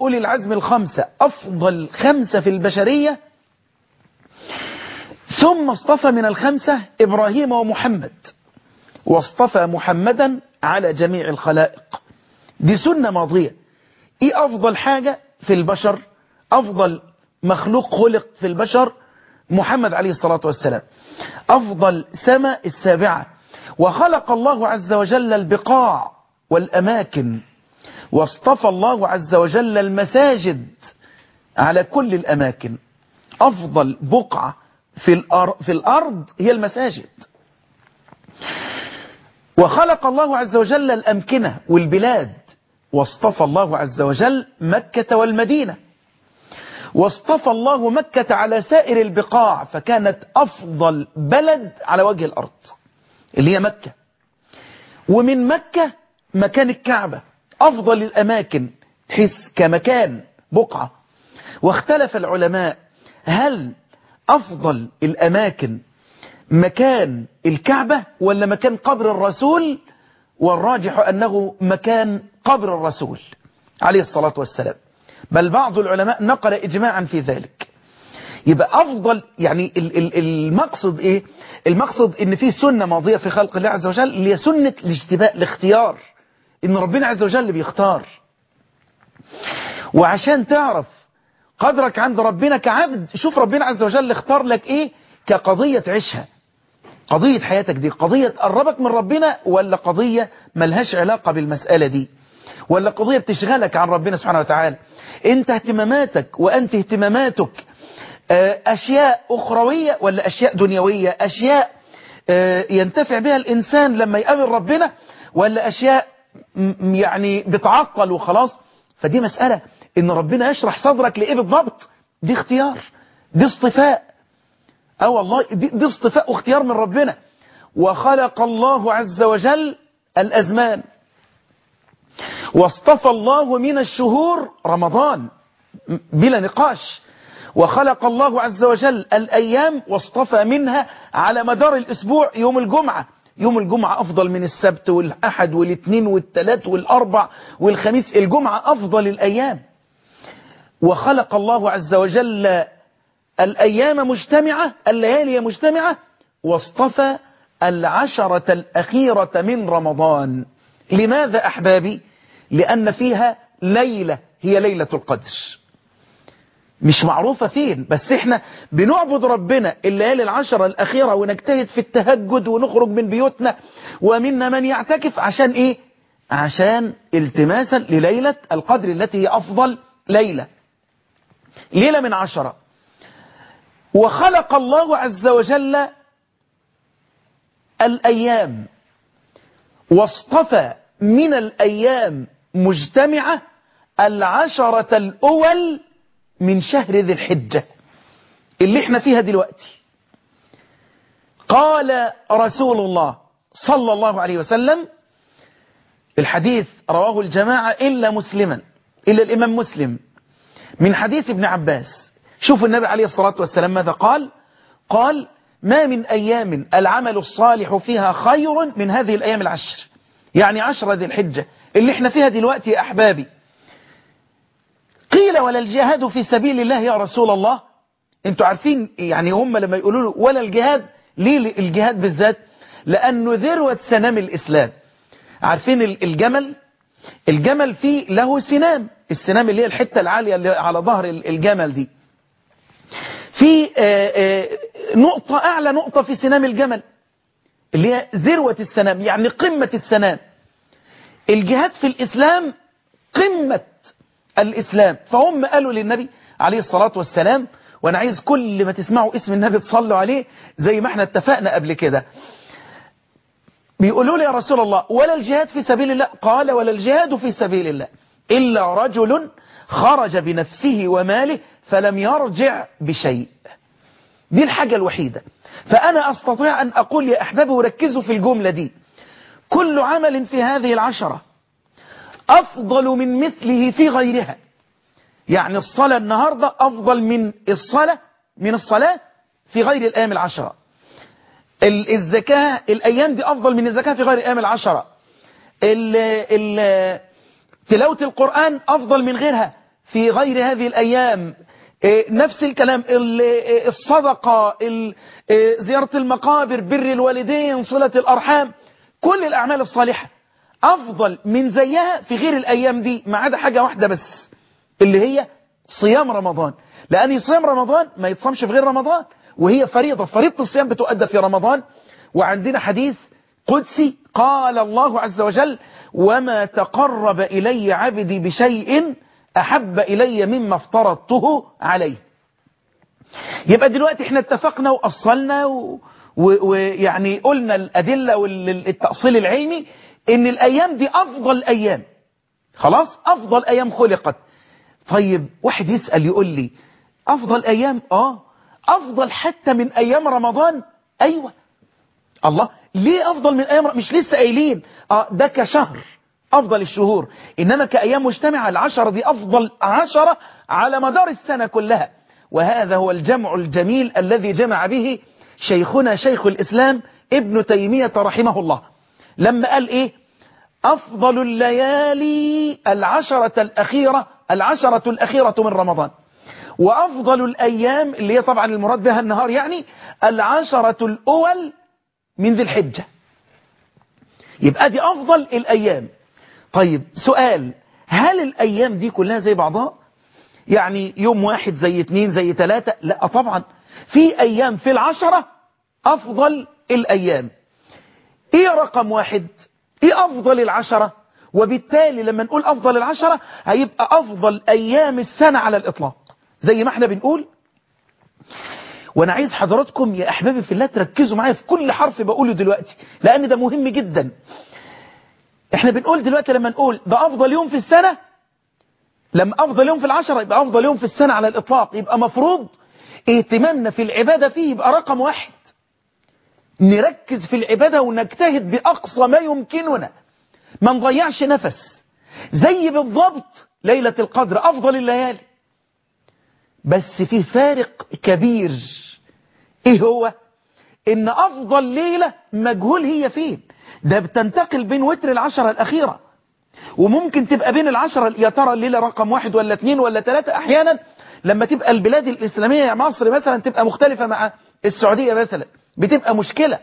أولي العزم الخمسة أفضل خمسة في البشرية ثم اصطفى من الخمسة إبراهيم ومحمد واصطفى محمدا على جميع الخلائق دي سنة ماضية ايه افضل حاجة في البشر افضل مخلوق خلق في البشر محمد عليه الصلاة والسلام افضل سماء السابعة وخلق الله عز وجل البقاع والاماكن واصطفى الله عز وجل المساجد على كل الاماكن افضل بقعة في, الأر... في الارض هي المساجد وخلق الله عز وجل الأمكنة والبلاد واصطفى الله عز وجل مكة والمدينة واصطفى الله مكة على سائر البقاع فكانت أفضل بلد على وجه الأرض اللي هي مكة ومن مكة مكان الكعبة أفضل الأماكن حس كمكان بقعة واختلف العلماء هل أفضل الأماكن مكان الكعبة ولا مكان قبر الرسول والراجح أنه مكان قبر الرسول عليه الصلاة والسلام بل بعض العلماء نقل إجماعا في ذلك يبقى أفضل يعني المقصد إيه المقصد إن في سنة ماضية في خلق الله عز وجل اللي هي سنة الاجتباء الاختيار إن ربنا عز وجل بيختار وعشان تعرف قدرك عند ربنا كعبد شوف ربنا عز وجل اختار لك إيه كقضية تعيشها قضية حياتك دي قضية تقربك من ربنا ولا قضية ملهاش علاقة بالمسألة دي ولا قضية بتشغلك عن ربنا سبحانه وتعالى انت اهتماماتك وانت اهتماماتك اشياء اخروية ولا اشياء دنيوية اشياء ينتفع بها الانسان لما يقابل ربنا ولا اشياء يعني بتعطل وخلاص فدي مسألة ان ربنا يشرح صدرك لايه بالضبط دي اختيار دي اصطفاء اه والله دي, دي اصطفاء واختيار من ربنا وخلق الله عز وجل الأزمان واصطفى الله من الشهور رمضان بلا نقاش وخلق الله عز وجل الأيام واصطفى منها على مدار الأسبوع يوم الجمعة يوم الجمعة أفضل من السبت والأحد والاثنين والثلاث والأربع والخميس الجمعة أفضل الأيام وخلق الله عز وجل الأيام مجتمعة الليالي مجتمعة واصطفى العشرة الأخيرة من رمضان لماذا أحبابي لأن فيها ليلة هي ليلة القدر مش معروفة فين بس احنا بنعبد ربنا الليالي العشرة الأخيرة ونجتهد في التهجد ونخرج من بيوتنا ومنا من يعتكف عشان ايه عشان التماسا لليلة القدر التي هي أفضل ليلة ليلة من عشرة وخلق الله عز وجل الأيام واصطفى من الأيام مجتمعة العشرة الأول من شهر ذي الحجة اللي احنا فيها دلوقتي قال رسول الله صلى الله عليه وسلم الحديث رواه الجماعة إلا مسلما إلا الإمام مسلم من حديث ابن عباس شوفوا النبي عليه الصلاة والسلام ماذا قال قال ما من أيام العمل الصالح فيها خير من هذه الأيام العشر يعني عشرة ذي الحجة اللي احنا فيها دلوقتي يا أحبابي قيل ولا الجهاد في سبيل الله يا رسول الله انتوا عارفين يعني هم لما يقولوا له ولا الجهاد ليه الجهاد بالذات لأنه ذروة سنام الإسلام عارفين الجمل الجمل فيه له سنام السنام اللي هي الحتة العالية اللي على ظهر الجمل دي في نقطة أعلى نقطة في سنام الجمل اللي هي ذروة السنام يعني قمة السنام الجهاد في الإسلام قمة الإسلام فهم قالوا للنبي عليه الصلاة والسلام وأنا عايز كل ما تسمعوا اسم النبي تصلوا عليه زي ما احنا اتفقنا قبل كده بيقولوا لي يا رسول الله ولا الجهاد في سبيل الله قال ولا الجهاد في سبيل الله إلا رجل خرج بنفسه وماله فلم يرجع بشيء دي الحاجة الوحيدة فأنا أستطيع أن أقول يا أحبابي وركزوا في الجملة دي كل عمل في هذه العشرة أفضل من مثله في غيرها يعني الصلاة النهاردة أفضل من الصلاة من الصلاة في غير الأيام العشرة الزكاة الأيام دي أفضل من الزكاة في غير الأيام العشرة ال ال تلاوة القرآن أفضل من غيرها في غير هذه الأيام نفس الكلام الصدقة زيارة المقابر بر الوالدين صلة الأرحام كل الأعمال الصالحة أفضل من زيها في غير الأيام دي ما عدا حاجة واحدة بس اللي هي صيام رمضان لأن صيام رمضان ما يتصامش في غير رمضان وهي فريضة فريضة الصيام بتؤدى في رمضان وعندنا حديث قدسي قال الله عز وجل وما تقرب إلي عبدي بشيء أحب إلي مما افترضته عليه يبقى دلوقتي احنا اتفقنا وأصلنا ويعني قلنا الأدلة والتأصيل العلمي ان الأيام دي أفضل أيام خلاص أفضل أيام خلقت طيب واحد يسأل يقول لي أفضل أيام آه أفضل حتى من أيام رمضان أيوة الله ليه أفضل من أيام مش لسه قايلين آه ده كشهر أفضل الشهور إنما كأيام مجتمعة العشرة دي أفضل عشرة على مدار السنة كلها وهذا هو الجمع الجميل الذي جمع به شيخنا شيخ الإسلام ابن تيمية رحمه الله لما قال إيه أفضل الليالي العشرة الأخيرة العشرة الأخيرة من رمضان وأفضل الأيام اللي هي طبعا المراد بها النهار يعني العشرة الأول من ذي الحجة يبقى دي أفضل الأيام طيب سؤال هل الأيام دي كلها زي بعضها يعني يوم واحد زي اتنين زي تلاتة لا طبعا في أيام في العشرة أفضل الأيام إيه رقم واحد إيه أفضل العشرة وبالتالي لما نقول أفضل العشرة هيبقى أفضل أيام السنة على الإطلاق زي ما احنا بنقول وانا عايز حضراتكم يا احبابي في الله تركزوا معايا في كل حرف بقوله دلوقتي لان ده مهم جدا احنا بنقول دلوقتي لما نقول ده افضل يوم في السنة لما افضل يوم في العشرة يبقى افضل يوم في السنة على الاطلاق يبقى مفروض اهتمامنا في العبادة فيه يبقى رقم واحد نركز في العبادة ونجتهد بأقصى ما يمكننا ما نضيعش نفس زي بالضبط ليلة القدر أفضل الليالي بس فيه فارق كبير ايه هو ان افضل ليلة مجهول هي فين ده بتنتقل بين وتر العشرة الاخيرة وممكن تبقى بين العشرة يا ترى الليلة رقم واحد ولا اتنين ولا تلاتة احيانا لما تبقى البلاد الاسلامية يعني مصر مثلا تبقى مختلفة مع السعودية مثلا بتبقى مشكلة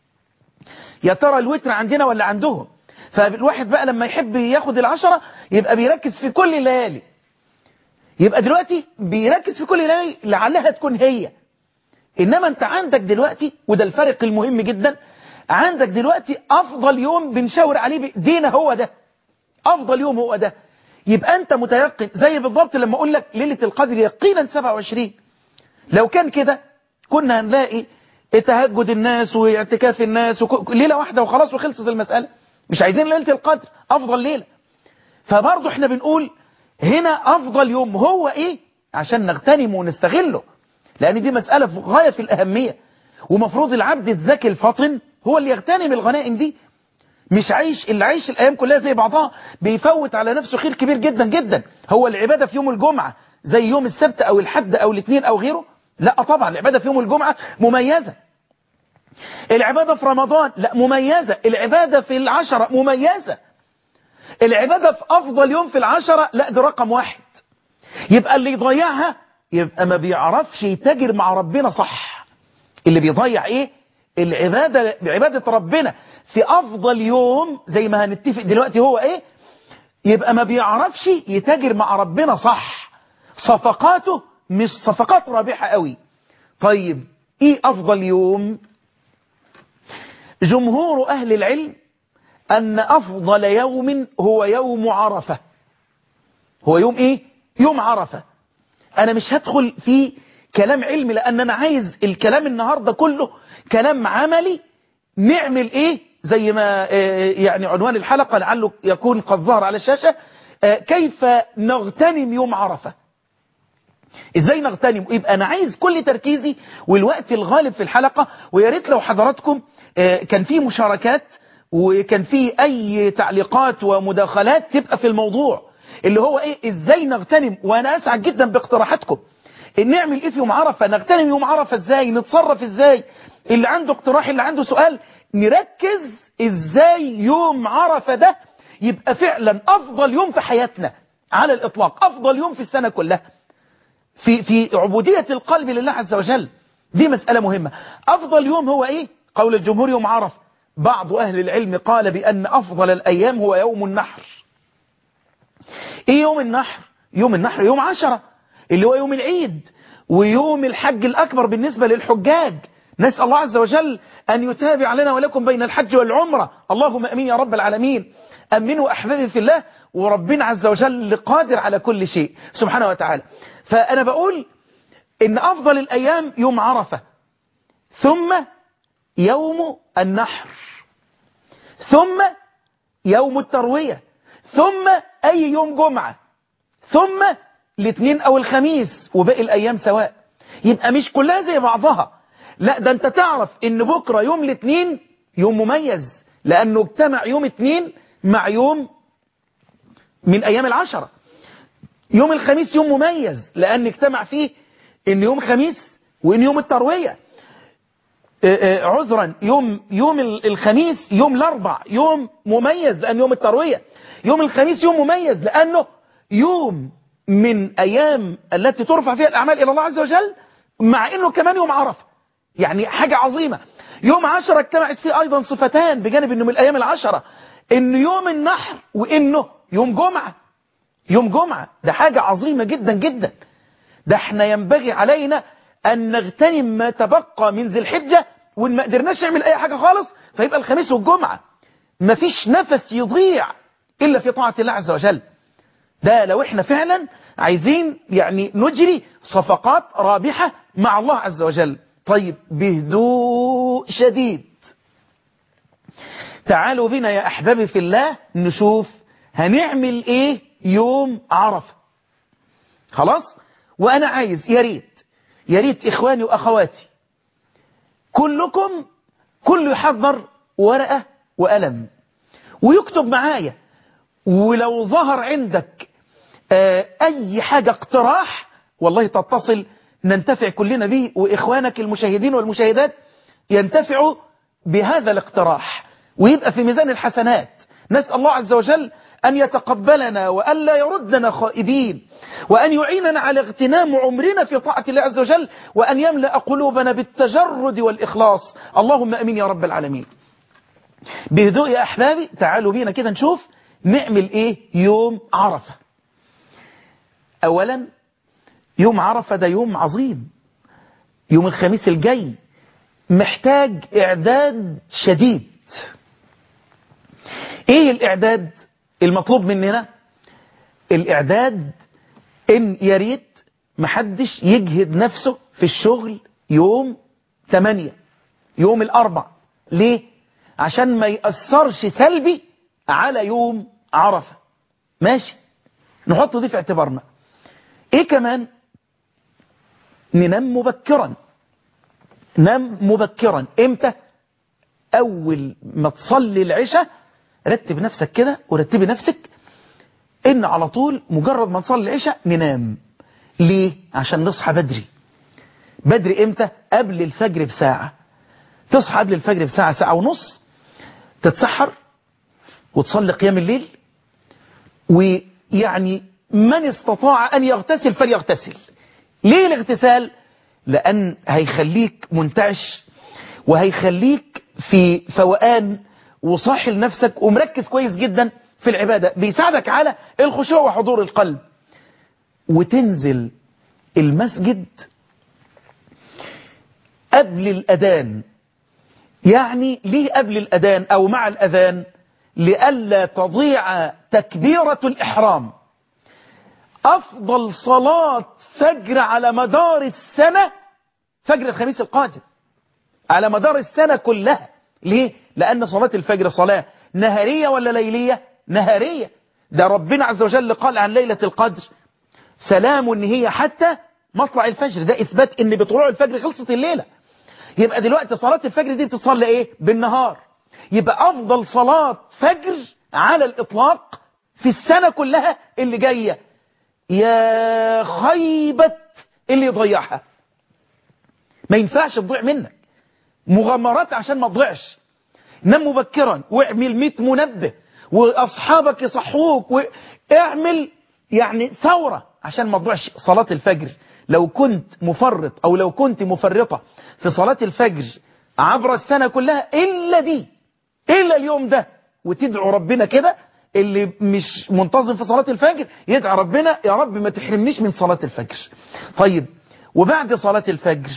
يا ترى الوتر عندنا ولا عندهم فالواحد بقى لما يحب ياخد العشرة يبقى بيركز في كل الليالي يبقى دلوقتي بيركز في كل ليلة لعلها تكون هي إنما أنت عندك دلوقتي وده الفرق المهم جدا عندك دلوقتي أفضل يوم بنشاور عليه بإيدينا هو ده أفضل يوم هو ده يبقى أنت متيقن زي بالضبط لما أقول لك ليلة القدر يقينا 27 لو كان كده كنا هنلاقي تهجد الناس واعتكاف الناس وك... ليلة واحدة وخلاص وخلصت المسألة مش عايزين ليلة القدر أفضل ليلة فبرضه احنا بنقول هنا أفضل يوم هو إيه عشان نغتنمه ونستغله لأن دي مسألة في غاية في الأهمية ومفروض العبد الذكي الفطن هو اللي يغتنم الغنائم دي مش عايش اللي عايش الأيام كلها زي بعضها بيفوت على نفسه خير كبير جدا جدا هو العبادة في يوم الجمعة زي يوم السبت أو الحد أو الاثنين أو غيره لا طبعا العبادة في يوم الجمعة مميزة العبادة في رمضان لا مميزة العبادة في العشرة مميزة العبادة في أفضل يوم في العشرة لا ده رقم واحد يبقى اللي يضيعها يبقى ما بيعرفش يتاجر مع ربنا صح اللي بيضيع ايه العبادة بعبادة ربنا في أفضل يوم زي ما هنتفق دلوقتي هو ايه يبقى ما بيعرفش يتاجر مع ربنا صح صفقاته مش صفقات رابحة قوي طيب ايه أفضل يوم جمهور أهل العلم أن أفضل يوم هو يوم عرفة هو يوم إيه؟ يوم عرفة أنا مش هدخل في كلام علمي لأن أنا عايز الكلام النهاردة كله كلام عملي نعمل إيه زي ما يعني عنوان الحلقة لعله يكون قد ظهر على الشاشة كيف نغتنم يوم عرفة ازاي نغتنم يبقى انا عايز كل تركيزي والوقت الغالب في الحلقة ويا ريت لو حضراتكم كان في مشاركات وكان في اي تعليقات ومداخلات تبقى في الموضوع اللي هو ايه ازاي نغتنم وانا اسعد جدا باقتراحاتكم نعمل ايه في يوم عرفة نغتنم يوم عرفة ازاي نتصرف ازاي اللي عنده اقتراح اللي عنده سؤال نركز ازاي يوم عرفة ده يبقى فعلا افضل يوم في حياتنا على الإطلاق أفضل يوم في السنة كلها في, في عبودية القلب لله عز وجل دي مسألة مهمة أفضل يوم هو إيه قول الجمهور يوم عرف بعض أهل العلم قال بأن أفضل الأيام هو يوم النحر إيه يوم النحر يوم النحر يوم عشرة اللي هو يوم العيد ويوم الحج الأكبر بالنسبة للحجاج نسأل الله عز وجل أن يتابع لنا ولكم بين الحج والعمرة اللهم أمين يا رب العالمين أمنوا أحبابي في الله وربنا عز وجل قادر على كل شيء سبحانه وتعالى فأنا بقول إن أفضل الأيام يوم عرفة ثم يوم النحر ثم يوم التروية ثم أي يوم جمعة ثم الاثنين أو الخميس وباقي الأيام سواء يبقى مش كلها زي بعضها لا ده انت تعرف ان بكرة يوم الاثنين يوم مميز لأنه اجتمع يوم اثنين مع يوم من أيام العشرة يوم الخميس يوم مميز لأن اجتمع فيه ان يوم خميس وان يوم التروية عذرا يوم يوم الخميس يوم الاربع يوم مميز لأن يوم التروية يوم الخميس يوم مميز لأنه يوم من أيام التي ترفع فيها الأعمال إلى الله عز وجل مع أنه كمان يوم عرفة يعني حاجة عظيمة يوم عشرة اجتمعت فيه أيضا صفتان بجانب أنه من الأيام العشرة أنه يوم النحر وأنه يوم جمعة يوم جمعة ده حاجة عظيمة جدا جدا ده احنا ينبغي علينا أن نغتنم ما تبقى من ذي الحجة وإن ما قدرناش نعمل أي حاجة خالص فيبقى الخميس والجمعة مفيش نفس يضيع إلا في طاعة الله عز وجل ده لو احنا فعلا عايزين يعني نجري صفقات رابحة مع الله عز وجل طيب بهدوء شديد تعالوا بنا يا أحبابي في الله نشوف هنعمل ايه يوم عرفة خلاص وأنا عايز يا ريت يا ريت إخواني وأخواتي كلكم كل يحضر ورقة وقلم ويكتب معايا ولو ظهر عندك آه أي حاجة اقتراح والله تتصل ننتفع كلنا به وإخوانك المشاهدين والمشاهدات ينتفعوا بهذا الاقتراح ويبقى في ميزان الحسنات نسأل الله عز وجل أن يتقبلنا وأن لا يردنا خائبين وأن يعيننا على اغتنام عمرنا في طاعة الله عز وجل وأن يملأ قلوبنا بالتجرد والإخلاص اللهم أمين يا رب العالمين بهدوء يا أحبابي تعالوا بينا كده نشوف نعمل إيه يوم عرفة أولا يوم عرفة ده يوم عظيم يوم الخميس الجاي محتاج إعداد شديد إيه الإعداد المطلوب مننا الإعداد إن يريد محدش يجهد نفسه في الشغل يوم 8 يوم الأربع ليه عشان ما يأثرش سلبي على يوم عرفة ماشي نحط دي في اعتبارنا ايه كمان ننام مبكرا نام مبكرا امتى اول ما تصلي العشاء رتب نفسك كده ورتبي نفسك ان على طول مجرد ما نصلي العشاء ننام ليه عشان نصحى بدري بدري امتى قبل الفجر بساعة تصحى قبل الفجر بساعة ساعة ونص تتسحر وتصلي قيام الليل ويعني من استطاع أن يغتسل فليغتسل ليه الاغتسال لأن هيخليك منتعش وهيخليك في فوقان وصاحي لنفسك ومركز كويس جدا في العبادة بيساعدك على الخشوع وحضور القلب وتنزل المسجد قبل الأذان يعني ليه قبل الأذان أو مع الأذان لئلا تضيع تكبيرة الإحرام أفضل صلاة فجر على مدار السنة فجر الخميس القادم على مدار السنة كلها ليه؟ لأن صلاة الفجر صلاة نهارية ولا ليلية؟ نهارية ده ربنا عز وجل قال عن ليلة القدر سلام ان هي حتى مطلع الفجر ده إثبات ان بطلوع الفجر خلصت الليلة يبقى دلوقتي صلاة الفجر دي بتتصلى ايه؟ بالنهار يبقى أفضل صلاة فجر على الإطلاق في السنة كلها اللي جاية يا خيبة اللي يضيعها ما ينفعش تضيع منك مغامرات عشان ما تضيعش نم مبكرا واعمل 100 منبه واصحابك يصحوك واعمل يعني ثورة عشان موضوع صلاة الفجر لو كنت مفرط أو لو كنت مفرطة في صلاة الفجر عبر السنة كلها إلا دي إلا اليوم ده وتدعو ربنا كده اللي مش منتظم في صلاة الفجر يدعى ربنا يا رب ما تحرمنيش من صلاة الفجر طيب وبعد صلاة الفجر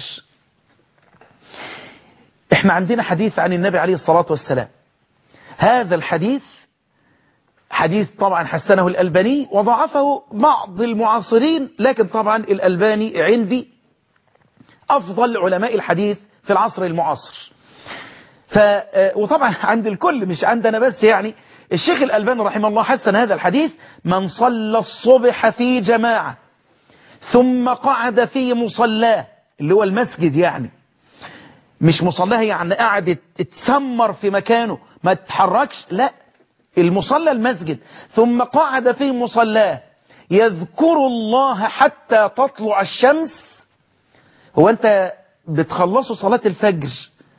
احنا عندنا حديث عن النبي عليه الصلاة والسلام هذا الحديث حديث طبعا حسنه الألباني وضعفه بعض المعاصرين لكن طبعا الألباني عندي أفضل علماء الحديث في العصر المعاصر ف وطبعا عند الكل مش عندنا بس يعني الشيخ الألباني رحمه الله حسن هذا الحديث من صلى الصبح في جماعة ثم قعد في مصلاه اللي هو المسجد يعني مش مصلاه يعني قاعد اتسمر في مكانه ما تتحركش لا المصلى المسجد ثم قعد في مصلاه يذكر الله حتى تطلع الشمس هو انت بتخلصوا صلاة الفجر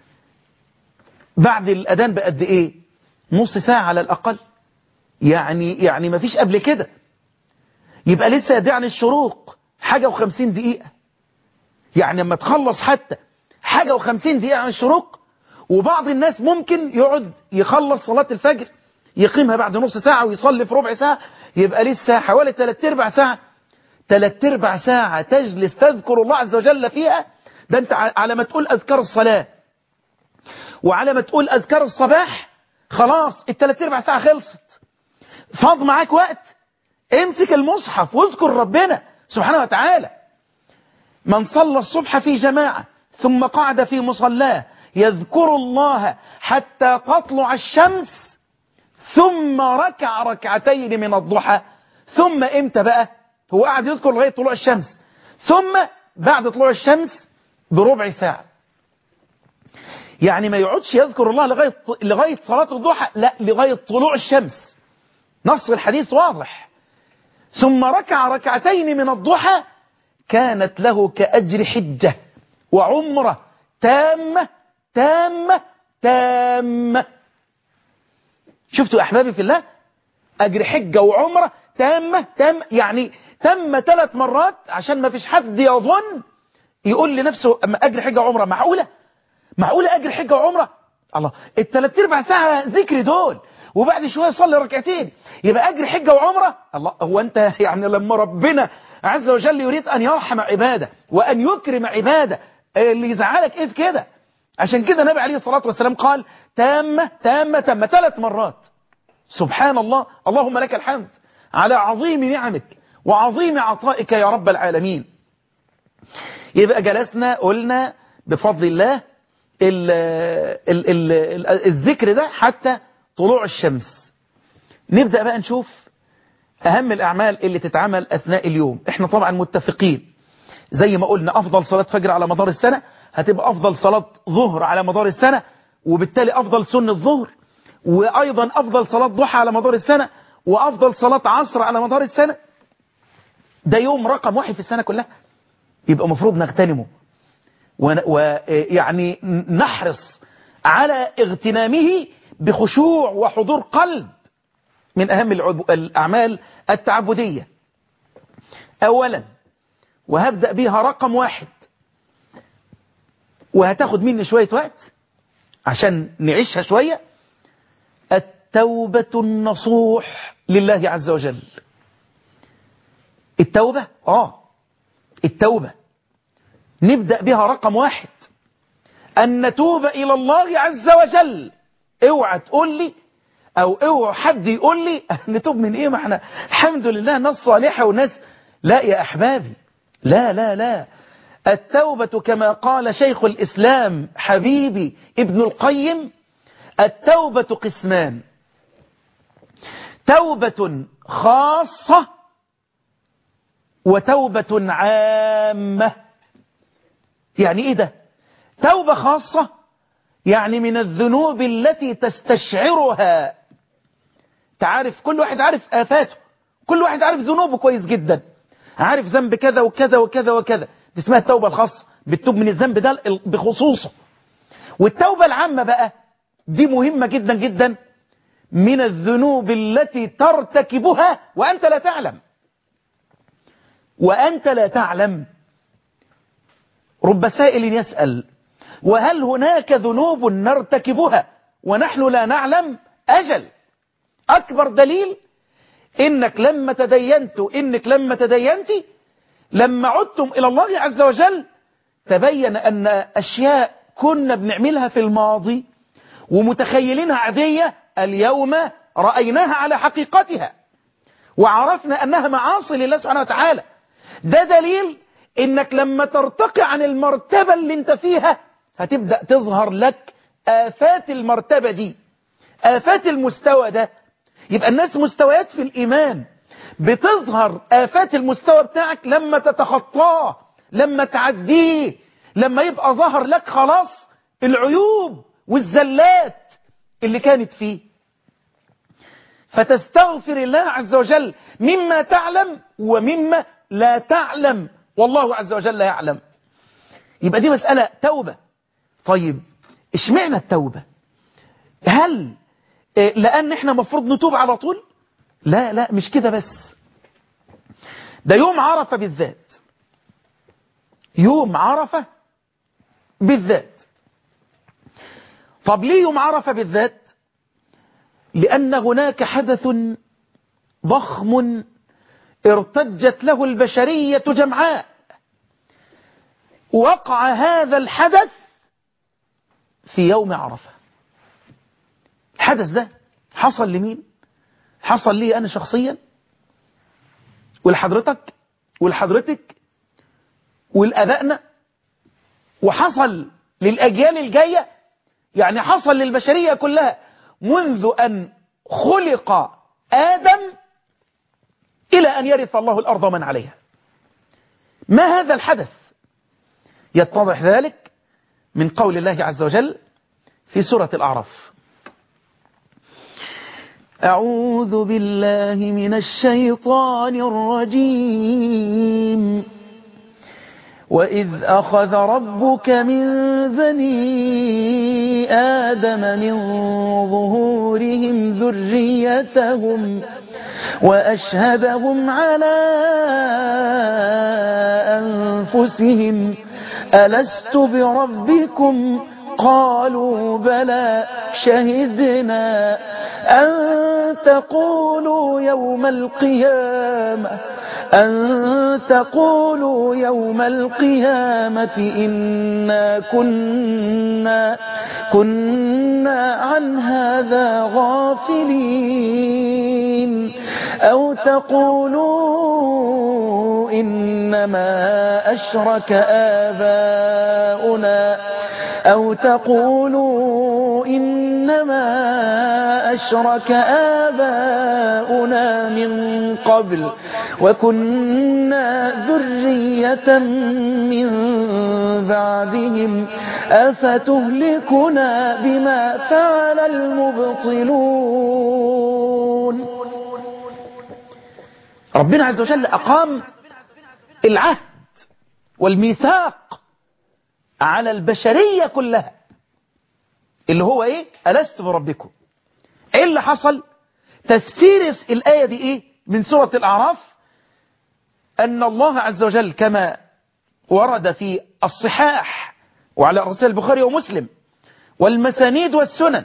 بعد الأذان بقد ايه نص ساعة على الأقل يعني يعني ما فيش قبل كده يبقى لسه يدعي عن الشروق حاجة وخمسين دقيقة يعني لما تخلص حتى حاجة وخمسين دقيقة عن الشروق وبعض الناس ممكن يقعد يخلص صلاة الفجر يقيمها بعد نص ساعة ويصلي في ربع ساعة يبقى لسه حوالي ثلاث ارباع ساعة ثلاث ارباع ساعة تجلس تذكر الله عز وجل فيها ده انت على ما تقول أذكار الصلاة وعلى ما تقول أذكار الصباح خلاص الثلاث ارباع ساعة خلصت فاض معاك وقت امسك المصحف واذكر ربنا سبحانه وتعالى من صلى الصبح في جماعة ثم قعد في مصلاه يذكر الله حتى تطلع الشمس ثم ركع ركعتين من الضحى ثم امتى بقى هو قاعد يذكر لغاية طلوع الشمس ثم بعد طلوع الشمس بربع ساعة يعني ما يقعدش يذكر الله لغاية, لغاية صلاة الضحى لا لغاية طلوع الشمس نص الحديث واضح ثم ركع ركعتين من الضحى كانت له كأجر حجة وعمرة تامة تامة تامة شفتوا أحبابي في الله أجر حجة وعمرة تامة تامة يعني تم ثلاث مرات عشان ما فيش حد يظن يقول لنفسه أما أجر حجة وعمرة معقولة معقولة أجر حجة وعمرة الله الثلاث ارباع ساعة ذكر دول وبعد شوية يصلي ركعتين يبقى أجر حجة وعمرة الله هو أنت يعني لما ربنا عز وجل يريد أن يرحم عباده وأن يكرم عباده اللي يزعلك إيه في كده عشان كده النبي عليه الصلاة والسلام قال تامة تامة تامة ثلاث مرات سبحان الله اللهم لك الحمد على عظيم نعمك وعظيم عطائك يا رب العالمين يبقى جلسنا قلنا بفضل الله ال ال ال ال الذكر ده حتى طلوع الشمس نبدأ بقى نشوف أهم الأعمال اللي تتعمل أثناء اليوم احنا طبعا متفقين زي ما قلنا أفضل صلاة فجر على مدار السنة هتبقى أفضل صلاة ظهر على مدار السنة وبالتالي أفضل سنة الظهر وأيضا أفضل صلاة ضحى على مدار السنة وأفضل صلاة عصر على مدار السنة ده يوم رقم واحد في السنة كلها يبقى مفروض نغتنمه ويعني نحرص على اغتنامه بخشوع وحضور قلب من أهم الأعمال التعبدية أولا وهبدأ بها رقم واحد وهتاخد مني شوية وقت عشان نعيشها شوية التوبة النصوح لله عز وجل التوبة آه التوبة نبدأ بها رقم واحد أن نتوب إلى الله عز وجل اوعى تقول لي أو اوعى حد يقول لي نتوب من إيه ما احنا الحمد لله ناس صالحة وناس لا يا أحبابي لا لا لا التوبة كما قال شيخ الإسلام حبيبي ابن القيم التوبة قسمان توبة خاصة وتوبة عامة يعني ايه ده توبة خاصة يعني من الذنوب التي تستشعرها تعرف كل واحد عارف آفاته كل واحد عارف ذنوبه كويس جدا عارف ذنب كذا وكذا وكذا وكذا دي اسمها التوبة الخاصة بتتوب من الذنب ده بخصوصه والتوبة العامة بقى دي مهمة جدا جدا من الذنوب التي ترتكبها وأنت لا تعلم وأنت لا تعلم رب سائل يسأل وهل هناك ذنوب نرتكبها ونحن لا نعلم أجل أكبر دليل إنك لما تدينت إنك لما تدينت لما عدتم إلى الله عز وجل تبين أن أشياء كنا بنعملها في الماضي ومتخيلينها عادية اليوم رأيناها على حقيقتها وعرفنا أنها معاصي لله سبحانه وتعالى ده دليل إنك لما ترتقي عن المرتبة اللي انت فيها هتبدأ تظهر لك آفات المرتبة دي آفات المستوى ده يبقى الناس مستويات في الإيمان بتظهر آفات المستوى بتاعك لما تتخطاه لما تعديه لما يبقى ظهر لك خلاص العيوب والزلات اللي كانت فيه فتستغفر الله عز وجل مما تعلم ومما لا تعلم والله عز وجل لا يعلم يبقى دي مسألة توبة طيب اشمعنى التوبة هل لأن احنا مفروض نتوب على طول لا لا مش كده بس ده يوم عرفة بالذات يوم عرفة بالذات طب ليه يوم عرفة بالذات لأن هناك حدث ضخم ارتجت له البشرية جمعاء وقع هذا الحدث في يوم عرفة الحدث ده حصل لمين حصل لي أنا شخصيا ولحضرتك ولحضرتك ولأبائنا وحصل للأجيال الجاية يعني حصل للبشرية كلها منذ أن خلق آدم إلى أن يرث الله الأرض ومن عليها ما هذا الحدث يتضح ذلك من قول الله عز وجل في سورة الأعراف أعوذ بالله من الشيطان الرجيم وإذ أخذ ربك من بني آدم من ظهورهم ذريتهم وأشهدهم على أنفسهم ألست بربكم قالوا بلى شهدنا أن تقولوا يوم القيامة أن تقولوا يوم القيامة إنا كنا كنا عن هذا غافلين أو تقولوا إنما أشرك آباؤنا أو تقولوا إنما أشرك آباؤنا من قبل وكنا ذرية من بعدهم أفتهلكنا بما فعل المبطلون ربنا عز وجل أقام العهد والميثاق على البشرية كلها اللي هو ايه ألست بربكم ايه اللي حصل تفسير الآية دي ايه من سورة الأعراف أن الله عز وجل كما ورد في الصحاح وعلى رسول البخاري ومسلم والمسانيد والسنن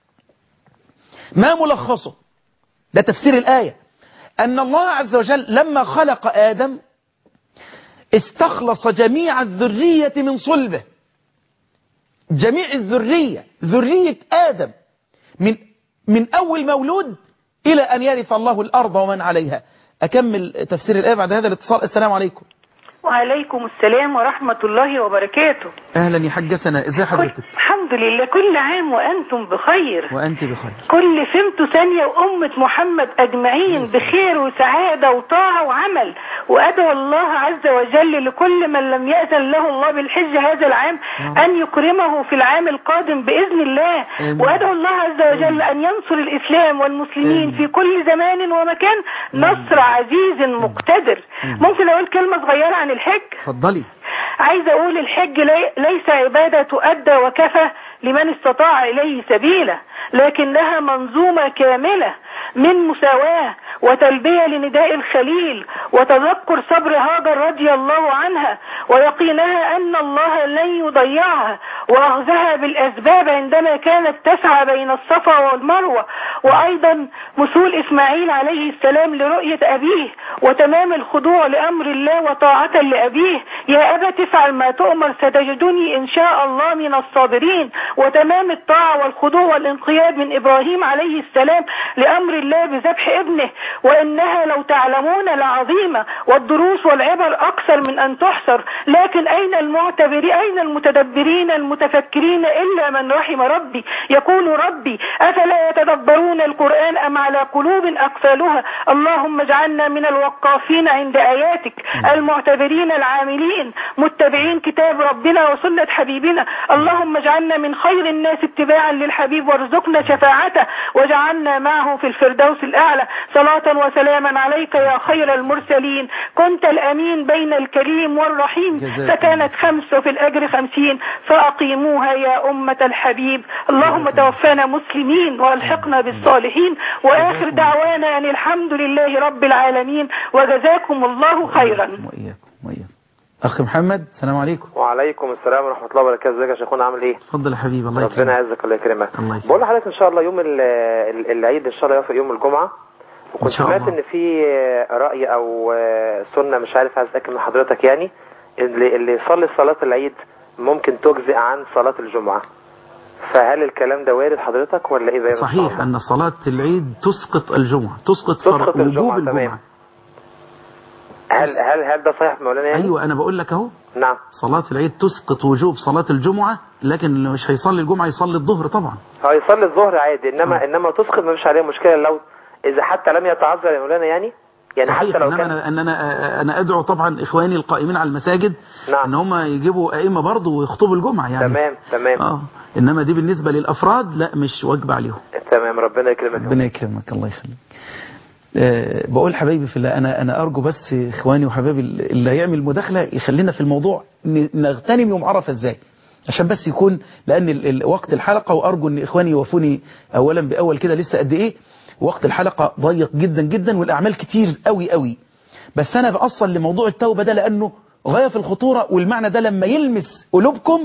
ما ملخصه ده تفسير الآية أن الله عز وجل لما خلق آدم استخلص جميع الذرية من صلبه جميع الذرية ذرية آدم من من أول مولود إلى أن يرث الله الأرض ومن عليها أكمل تفسير الآية بعد هذا الاتصال السلام عليكم وعليكم السلام ورحمة الله وبركاته أهلا يا حاجة سنة إزاي حضرتك الحمد لله كل عام وأنتم بخير وأنت بخير كل فهمت ثانية وأمة محمد أجمعين بخير وسعادة وطاعة وعمل وأدعو الله عز وجل لكل من لم يأذن له الله بالحج هذا العام أن يكرمه في العام القادم بإذن الله آمين. وأدعو الله عز وجل أن ينصر الإسلام والمسلمين آمين. في كل زمان ومكان نصر عزيز مقتدر ممكن أقول كلمة صغيرة عن الحج اتفضلي عايزة أقول الحج لي- ليس عبادة تؤدى وكفى لمن استطاع إليه سبيلا لكنها منظومة كاملة من مساواة وتلبية لنداء الخليل وتذكر صبر هاجر رضي الله عنها ويقينها أن الله لن يضيعها وأخذها بالأسباب عندما كانت تسعى بين الصفا والمروة وأيضا مسول إسماعيل عليه السلام لرؤية أبيه وتمام الخضوع لأمر الله وطاعة لأبيه يا أبا تفعل ما تؤمر ستجدني إن شاء الله من الصابرين وتمام الطاعة والخضوع والانقياد من إبراهيم عليه السلام لأمر الله بذبح ابنه وإنها لو تعلمون لعظيمة والدروس والعبر أكثر من أن تحصر لكن أين المعتبرين أين المتدبرين المتفكرين إلا من رحم ربي يقول ربي أفلا يتدبرون القرآن أم على قلوب أقفالها اللهم اجعلنا من الوقافين عند آياتك المعتبرين العاملين متبعين كتاب ربنا وسنة حبيبنا اللهم اجعلنا من خير الناس اتباعا للحبيب وارزقنا شفاعته واجعلنا معه في الفردوس الأعلى صلاة وسلاما عليك يا خير المرسلين كنت الأمين بين الكريم والرحيم جزاك فكانت خمس وفي الأجر خمسين فأقيموها يا أمة الحبيب اللهم توفانا مسلمين وألحقنا بالصالحين وآخر دعوانا أن الحمد لله رب العالمين وجزاكم الله خيرا وإياكم وإياكم أخ محمد السلام عليكم وعليكم السلام ورحمة الله وبركاته ازيك يا شيخنا عامل ايه؟ اتفضل يا حبيبي الله ربنا يكرمك يعزك الله يكرمك الله يكرمك. بقول لحضرتك ان شاء الله يوم ال- ال- العيد ان شاء الله يوافق يوم الجمعة وكنت شاء سمعت الله. ان في رأي او سنة مش عارف عايز اتاكد من حضرتك يعني اللي اللي يصلي صلاة العيد ممكن تجزئ عن صلاة الجمعة فهل الكلام ده وارد حضرتك ولا ايه زي ما صحيح بتفهم؟ أن صلاة العيد تسقط الجمعة تسقط, تسقط فر... الجمعة، وجوب تمام. الجمعة هل هل هل ده صحيح مولانا يعني؟ أيوة أنا بقول لك أهو نعم صلاة العيد تسقط وجوب صلاة الجمعة لكن اللي مش هيصلي الجمعة يصلي الظهر طبعا هو يصلي الظهر عادي انما آه. انما تسقط ما فيش عليه مشكلة لو اذا حتى لم يتعذر يا مولانا يعني يعني صحيح حتى لو إنما كان أنا, أن أنا, أنا أدعو طبعا إخواني القائمين على المساجد نعم. أن هم يجيبوا أئمة برضه ويخطبوا الجمعة يعني تمام تمام آه إنما دي بالنسبة للأفراد لا مش واجب عليهم تمام ربنا يكرمك ربنا يكرمك الله يخليك أه بقول حبايبي في الله أنا أنا أرجو بس إخواني وحبايبي اللي هيعمل مداخلة يخلينا في الموضوع ن- نغتنم يوم عرفة إزاي عشان بس يكون لأن ال- ال- وقت الحلقة وأرجو أن إخواني يوافوني أولا بأول كده لسه قد إيه وقت الحلقة ضيق جدا جدا والأعمال كتير قوي قوي بس أنا بأصل لموضوع التوبة ده لأنه غاية في الخطورة والمعنى ده لما يلمس قلوبكم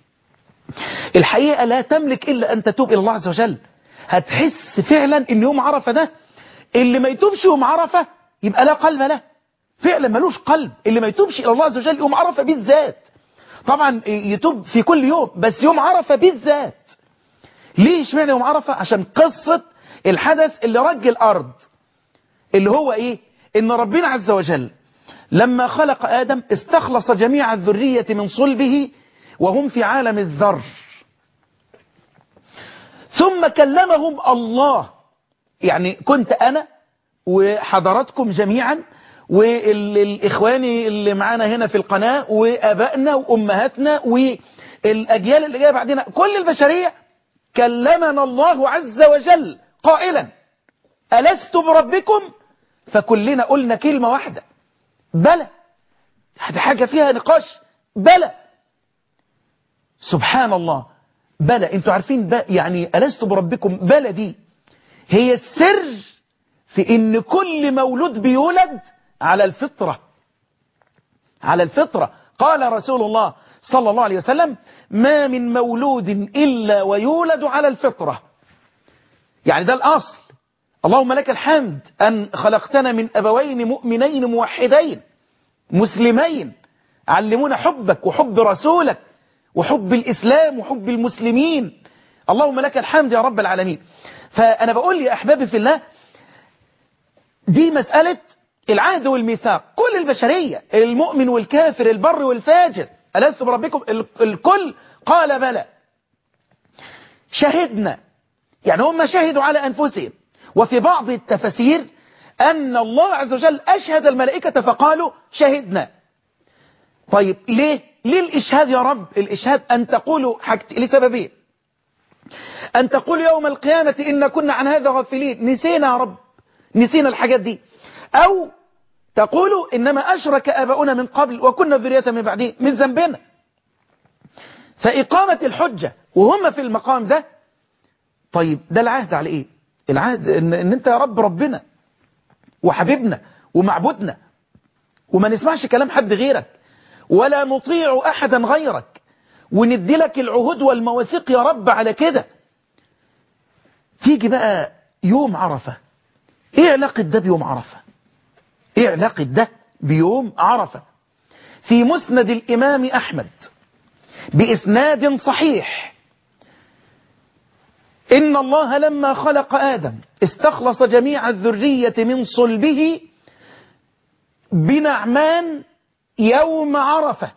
الحقيقة لا تملك إلا أن تتوب إلى الله عز وجل هتحس فعلا ان يوم عرفة ده اللي ما يتوبش يوم عرفة يبقى لا قلب له فعلا ملوش قلب اللي ما يتوبش إلى الله عز وجل يوم عرفة بالذات طبعا يتوب في كل يوم بس يوم عرفة بالذات ليه اشمعنى يوم عرفة عشان قصة الحدث اللي رج الأرض اللي هو ايه ان ربنا عز وجل لما خلق آدم استخلص جميع الذرية من صلبه وهم في عالم الذر ثم كلمهم الله يعني كنت أنا وحضراتكم جميعا والإخواني اللي معانا هنا في القناة وأبائنا وأمهاتنا والأجيال اللي جاية بعدنا كل البشرية كلمنا الله عز وجل قائلا ألست بربكم فكلنا قلنا كلمة واحدة بلى هذه حاجة فيها نقاش بلى سبحان الله بلى انتوا عارفين بقى يعني ألست بربكم بلى دي هي السر في ان كل مولود بيولد على الفطرة على الفطرة قال رسول الله صلى الله عليه وسلم ما من مولود إلا ويولد على الفطرة يعني ده الأصل اللهم لك الحمد أن خلقتنا من أبوين مؤمنين موحدين مسلمين علمونا حبك وحب رسولك وحب الإسلام وحب المسلمين اللهم لك الحمد يا رب العالمين فأنا بقول يا أحبابي في الله دي مسألة العهد والميثاق كل البشرية المؤمن والكافر البر والفاجر ألست بربكم الكل قال بلى شهدنا يعني هم شهدوا على أنفسهم وفي بعض التفاسير أن الله عز وجل أشهد الملائكة فقالوا شهدنا طيب ليه ليه الإشهاد يا رب الإشهاد أن تقولوا حاجت لسببين أن تقول يوم القيامة إن كنا عن هذا غافلين نسينا يا رب نسينا الحاجات دي أو تقولوا إنما أشرك آباؤنا من قبل وكنا ذرية من بعدين من ذنبنا فإقامة الحجة وهم في المقام ده طيب ده العهد على إيه العهد إن, إن أنت يا رب ربنا وحبيبنا ومعبودنا وما نسمعش كلام حد غيرك ولا نطيع أحدا غيرك وندي لك العهود والمواثيق يا رب على كده تيجي بقى يوم عرفة ايه علاقة ده بيوم عرفة ايه علاقة ده بيوم عرفة في مسند الإمام أحمد بإسناد صحيح إن الله لما خلق آدم استخلص جميع الذرية من صلبه بنعمان يوم عرفة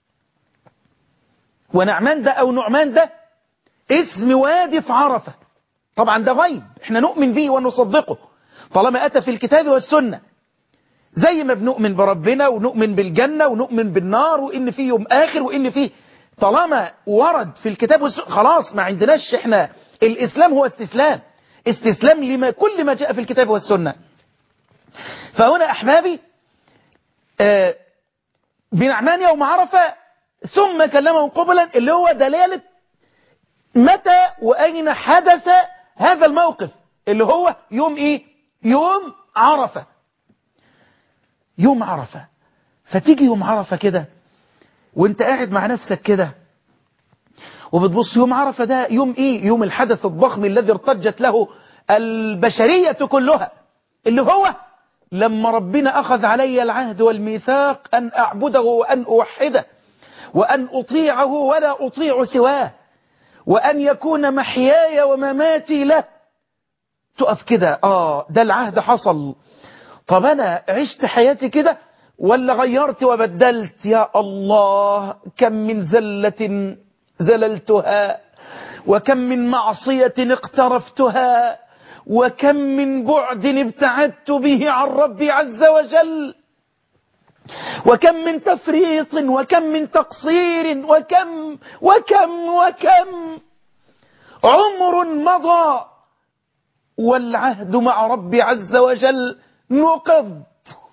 ونعمان ده أو نعمان ده اسم وادي في عرفة طبعا ده غيب احنا نؤمن به ونصدقه طالما أتى في الكتاب والسنة زي ما بنؤمن بربنا ونؤمن بالجنة ونؤمن بالنار وإن في يوم آخر وإن في طالما ورد في الكتاب والسنة خلاص ما عندناش احنا الإسلام هو استسلام استسلام لما كل ما جاء في الكتاب والسنة فهنا أحبابي آه بنعمان يوم عرفة ثم كلمهم قبلا اللي هو دلالة متى وأين حدث هذا الموقف اللي هو يوم إيه يوم عرفة يوم عرفة فتيجي يوم عرفة كده وانت قاعد مع نفسك كده وبتبص يوم عرفة ده يوم ايه يوم الحدث الضخم الذي ارتجت له البشرية كلها اللي هو لما ربنا أخذ علي العهد والميثاق أن أعبده وأن أوحده وأن أطيعه ولا أطيع سواه وأن يكون محياي ومماتي له تقف كده آه ده العهد حصل طب أنا عشت حياتي كده ولا غيرت وبدلت يا الله كم من زلة زللتها وكم من معصية اقترفتها وكم من بعد ابتعدت به عن ربي عز وجل وكم من تفريط وكم من تقصير وكم وكم وكم عمر مضى والعهد مع ربي عز وجل نقض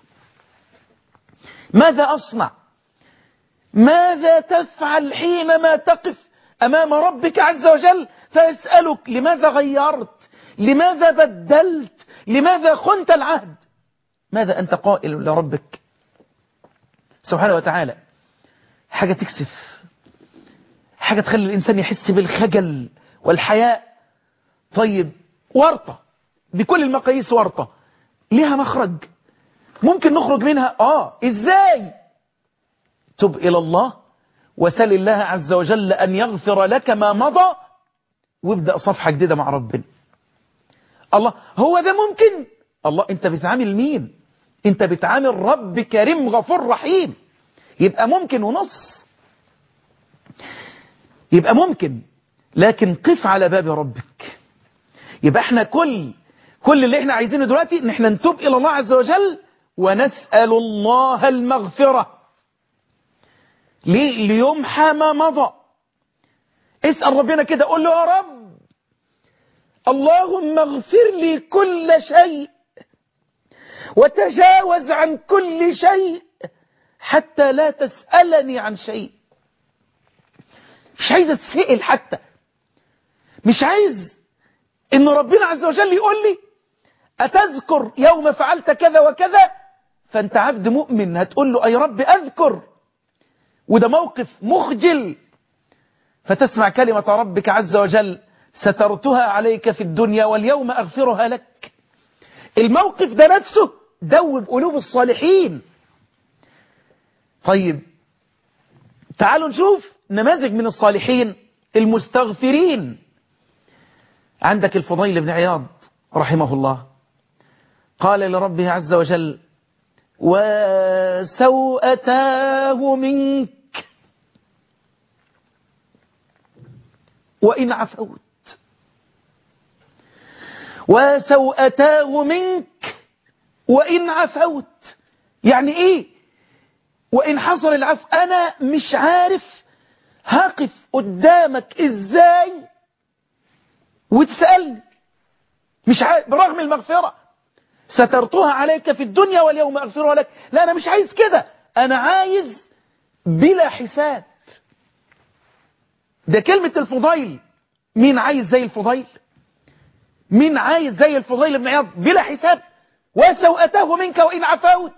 ماذا أصنع ماذا تفعل حينما تقف أمام ربك عز وجل فيسألك لماذا غيرت لماذا بدلت لماذا خنت العهد ماذا أنت قائل لربك سبحانه وتعالى حاجة تكسف حاجة تخلي الإنسان يحس بالخجل والحياء طيب ورطة بكل المقاييس ورطة ليها مخرج ممكن نخرج منها آه إزاي تب إلى الله وسل الله عز وجل أن يغفر لك ما مضى وابدأ صفحة جديدة مع ربنا الله هو ده ممكن الله انت بتعامل مين انت بتعامل رب كريم غفور رحيم يبقى ممكن ونص يبقى ممكن لكن قف على باب ربك يبقى احنا كل كل اللي احنا عايزينه دلوقتي ان احنا نتوب الى الله عز وجل ونسأل الله المغفرة ليه ليمحى ما مضى اسأل ربنا كده قول له يا رب اللهم اغفر لي كل شيء وتجاوز عن كل شيء حتى لا تسألني عن شيء مش عايز اتسأل حتى مش عايز ان ربنا عز وجل يقول لي أتذكر يوم فعلت كذا وكذا فأنت عبد مؤمن هتقول له أي رب أذكر وده موقف مخجل فتسمع كلمة ربك عز وجل سترتها عليك في الدنيا واليوم أغفرها لك الموقف ده نفسه دوب قلوب الصالحين طيب تعالوا نشوف نماذج من الصالحين المستغفرين عندك الفضيل بن عياض رحمه الله قال لربه عز وجل وسوءتاه منك وإن عفوت وسوءتاه منك وإن عفوت يعني إيه وإن حصل العفو أنا مش عارف هقف قدامك إزاي وتسألني مش عارف برغم المغفرة سترتها عليك في الدنيا واليوم أغفرها لك لا أنا مش عايز كده أنا عايز بلا حساب ده كلمة الفضيل مين عايز زي الفضيل مين عايز زي الفضيل بن عياض بلا حساب وسوءته منك وإن عفوت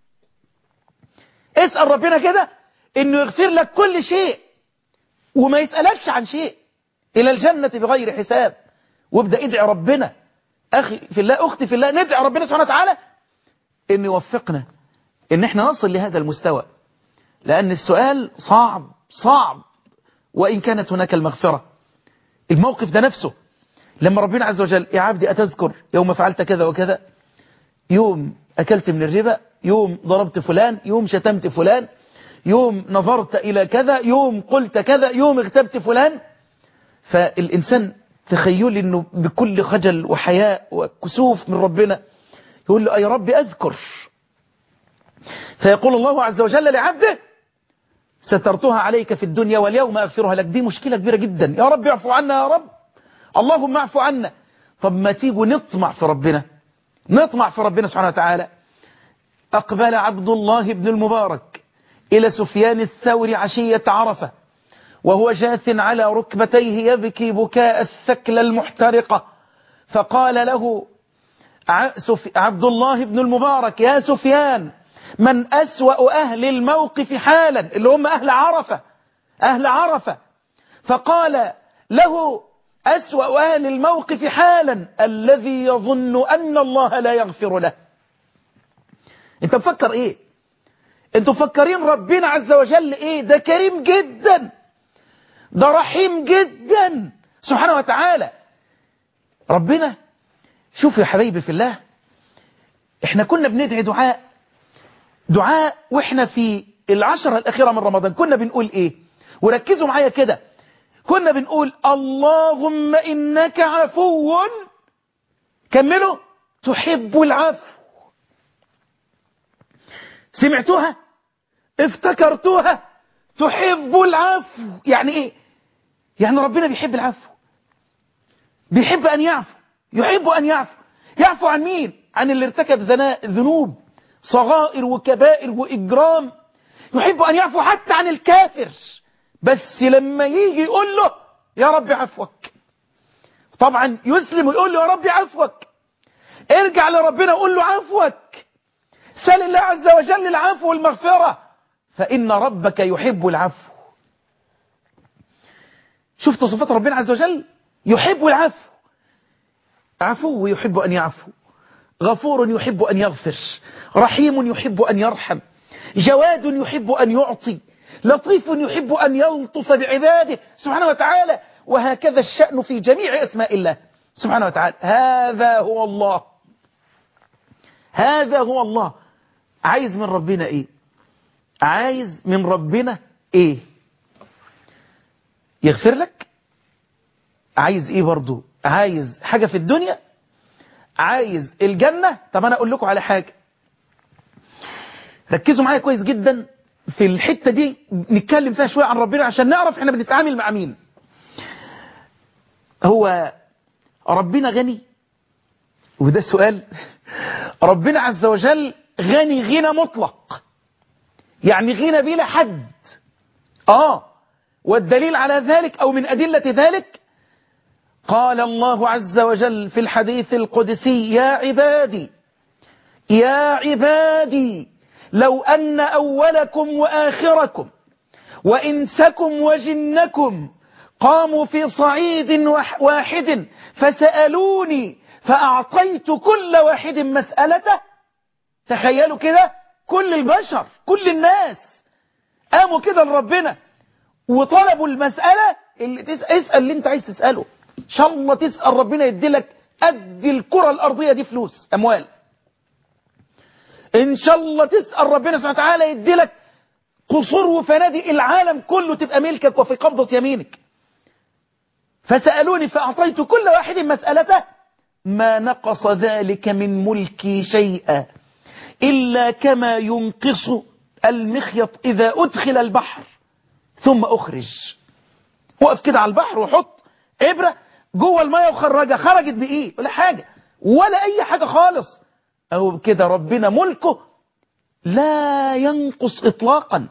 اسأل ربنا كده انه يغفر لك كل شيء وما يسألكش عن شيء الى الجنة بغير حساب وابدأ ادعي ربنا اخي في الله اختي في الله ندعي ربنا سبحانه وتعالى ان يوفقنا ان احنا نصل لهذا المستوى لان السؤال صعب صعب وان كانت هناك المغفرة الموقف ده نفسه لما ربنا عز وجل يا عبدي أتذكر يوم فعلت كذا وكذا يوم أكلت من الربا يوم ضربت فلان يوم شتمت فلان يوم نظرت إلى كذا يوم قلت كذا يوم اغتبت فلان فالإنسان تخيل أنه بكل خجل وحياء وكسوف من ربنا يقول له يا رب أذكر فيقول الله عز وجل لعبده سترتها عليك في الدنيا واليوم أغفرها لك دي مشكلة كبيرة جدا يا رب اعفو عنا يا رب اللهم اعفو عنا طب ما تيجوا نطمع في ربنا نطمع في ربنا سبحانه وتعالى أقبل عبد الله بن المبارك إلى سفيان الثوري عشية عرفة وهو جاث على ركبتيه يبكي بكاء الثكل المحترقة فقال له عبد الله بن المبارك يا سفيان من أسوأ أهل الموقف حالا اللي هم أهل عرفة أهل عرفة فقال له أسوأ أهل الموقف حالا الذي يظن أن الله لا يغفر له انت مفكر ايه انتوا مفكرين ربنا عز وجل ايه ده كريم جدا ده رحيم جدا سبحانه وتعالى ربنا شوفوا يا حبايبي في الله احنا كنا بندعي دعاء دعاء واحنا في العشرة الأخيرة من رمضان كنا بنقول ايه وركزوا معايا كده كنا بنقول اللهم إنك عفو كملوا تحب العفو سمعتوها افتكرتوها تحب العفو يعني ايه يعني ربنا بيحب العفو بيحب أن يعفو يحب أن يعفو يعفو عن مين عن اللي ارتكب ذنوب صغائر وكبائر وإجرام يحب أن يعفو حتى عن الكافر بس لما يجي يقول له يا رب عفوك طبعا يسلم ويقول له يا رب عفوك ارجع لربنا وقول له عفوك سل الله عز وجل العفو والمغفرة فإن ربك يحب العفو شفت صفات ربنا عز وجل يحب العفو عفو يحب أن يعفو غفور يحب أن يغفر رحيم يحب أن يرحم جواد يحب أن يعطي لطيف يحب أن يلطف بعباده سبحانه وتعالى وهكذا الشأن في جميع أسماء الله سبحانه وتعالى هذا هو الله هذا هو الله عايز من ربنا ايه عايز من ربنا ايه يغفر لك عايز ايه برضو عايز حاجة في الدنيا عايز الجنة طب انا اقول لكم على حاجة ركزوا معايا كويس جدا في الحتة دي نتكلم فيها شوية عن ربنا عشان نعرف احنا بنتعامل مع مين هو ربنا غني وده سؤال ربنا عز وجل غني غنى مطلق يعني غنى بلا حد آه والدليل على ذلك أو من أدلة ذلك قال الله عز وجل في الحديث القدسي يا عبادي يا عبادي لو أن أولكم وآخركم وإنسكم وجنكم قاموا في صعيد واحد فسألوني فأعطيت كل واحد مسألته تخيلوا كده كل البشر كل الناس قاموا كده لربنا وطلبوا المسألة اللي تسأل اسأل اللي انت عايز تسأله ان شاء الله تسأل ربنا يديلك قد الكرة الأرضية دي فلوس أموال ان شاء الله تسأل ربنا سبحانه وتعالى يديلك قصور وفنادق العالم كله تبقى ملكك وفي قبضة يمينك فسألوني فأعطيت كل واحد مسألته ما نقص ذلك من ملكي شيئا إلا كما ينقص المخيط إذا أدخل البحر ثم أخرج وقف كده على البحر وحط إبرة جوه المية وخرجها خرجت بإيه ولا حاجة ولا أي حاجة خالص أو كده ربنا ملكه لا ينقص إطلاقا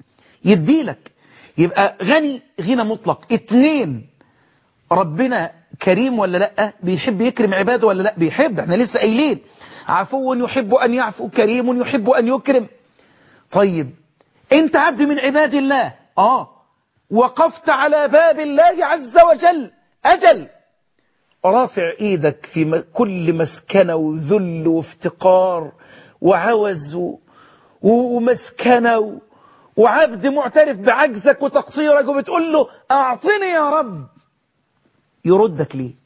يديلك يبقى غني غنى مطلق اتنين ربنا كريم ولا لا بيحب يكرم عباده ولا لا بيحب احنا لسه قايلين عفو يحب أن يعفو كريم يحب أن يكرم طيب انت عبد من عباد الله اه وقفت على باب الله عز وجل أجل رافع ايدك في كل مسكنة وذل وافتقار وعوز ومسكنة وعبد معترف بعجزك وتقصيرك وبتقول له أعطني يا رب يردك ليه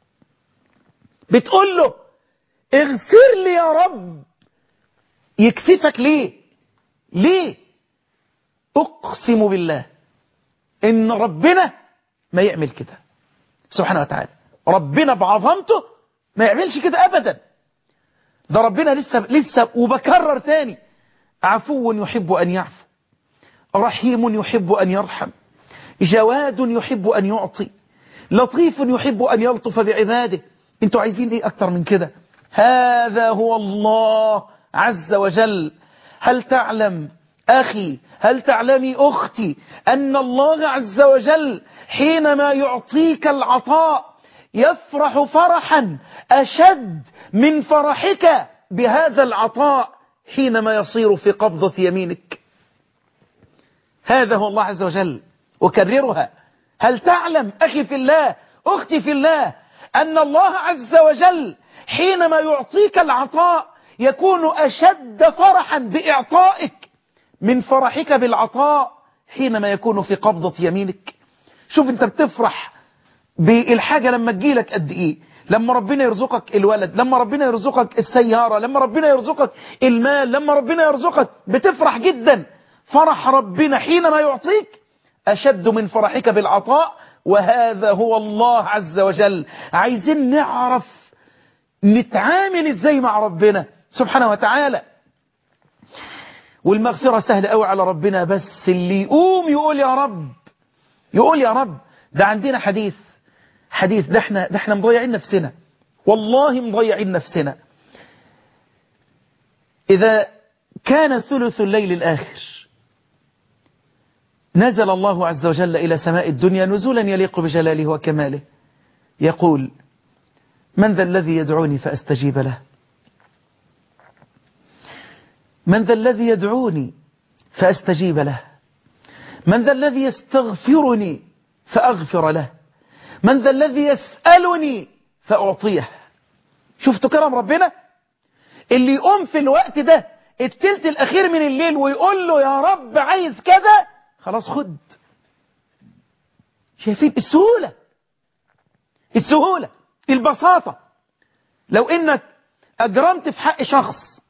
بتقول له اغفر لي يا رب يكسفك ليه ليه اقسم بالله ان ربنا ما يعمل كده سبحانه وتعالى ربنا بعظمته ما يعملش كده ابدا ده ربنا لسه لسه وبكرر تاني عفو يحب ان يعفو رحيم يحب ان يرحم جواد يحب ان يعطي لطيف يحب ان يلطف بعباده انتوا عايزين ايه اكتر من كده هذا هو الله عز وجل هل تعلم أخي هل تعلمي أختي أن الله عز وجل حينما يعطيك العطاء يفرح فرحا أشد من فرحك بهذا العطاء حينما يصير في قبضة يمينك هذا هو الله عز وجل أكررها هل تعلم أخي في الله أختي في الله أن الله عز وجل حينما يعطيك العطاء يكون أشد فرحا بإعطائك من فرحك بالعطاء حينما يكون في قبضة يمينك شوف انت بتفرح بالحاجة لما تجيلك قد ايه لما ربنا يرزقك الولد لما ربنا يرزقك السيارة لما ربنا يرزقك المال لما ربنا يرزقك بتفرح جدا فرح ربنا حينما يعطيك أشد من فرحك بالعطاء وهذا هو الله عز وجل عايزين نعرف نتعامل ازاي مع ربنا سبحانه وتعالى والمغفرة سهلة قوي على ربنا بس اللي يقوم يقول يا رب يقول يا رب ده عندنا حديث حديث ده احنا, ده احنا مضيعين نفسنا والله مضيعين نفسنا إذا كان ثلث الليل الآخر نزل الله عز وجل إلى سماء الدنيا نزولا يليق بجلاله وكماله يقول من ذا الذي يدعوني فأستجيب له من ذا الذي يدعوني فأستجيب له من ذا الذي يستغفرني فأغفر له من ذا الذي يسألني فأعطيه شفتوا كرم ربنا اللي يقوم في الوقت ده التلت الأخير من الليل ويقول له يا رب عايز كذا خلاص خد شايفين السهولة السهولة البساطة لو انك اجرمت في حق شخص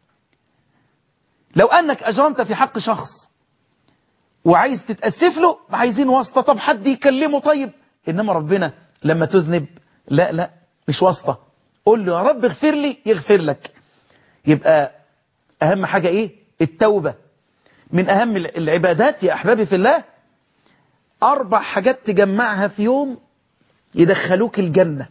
لو انك اجرمت في حق شخص وعايز تتأسف له عايزين واسطة طب حد يكلمه طيب انما ربنا لما تذنب لا لا مش واسطة قول له يا رب اغفر لي يغفر لك يبقى اهم حاجة ايه التوبة من اهم العبادات يا احبابي في الله اربع حاجات تجمعها في يوم يدخلوك الجنة